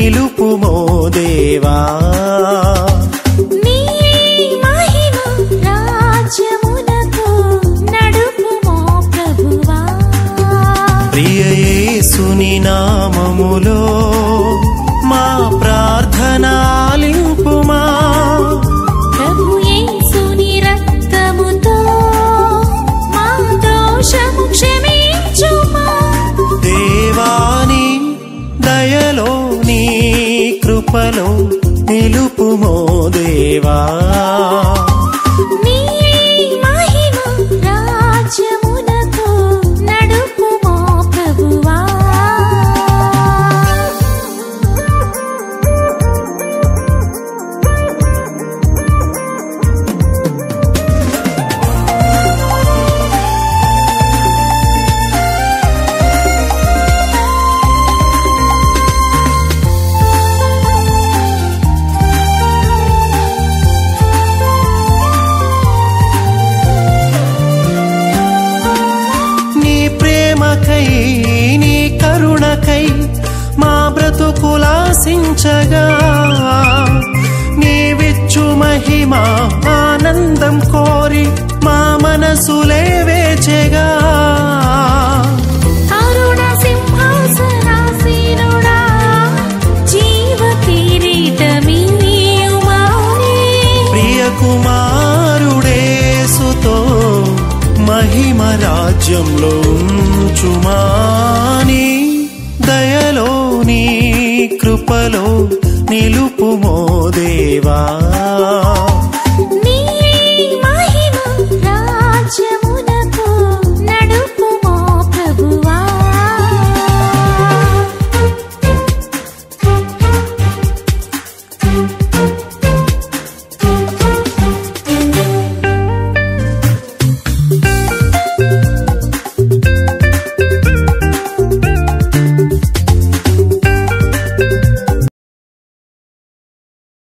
నిలుపుమో దేవా నీ మహిమ రాజ్యమునకు నడుపుమో ప్రభువా ప్రియ యేసుని నామములో మా ప్రార్థనాలింపుమా ప్రభు యేసుని రక్తముతో మా దోషము క్షమించుమా దేవాని దయలో నీ కృపలో నిలుపుమో దేవా నీ మహిమ రాజ్యమునకు నడుపుమో ప్రభువా నీ ప్రేమకై నీ కరుణకై మా బ్రతుకులాసించగా నీవిచ్చు మహిమ ఆనందం కోరి మా మనసులే వేచెగా అరుణ సింహాసనాసీనుడా జీవ కిరీటమీయుమాని ప్రియ కుమారుడేసుతో మహిమ రాజ్యంలో ఉంచుమాని దయలో నీ కృపలో నిలుపు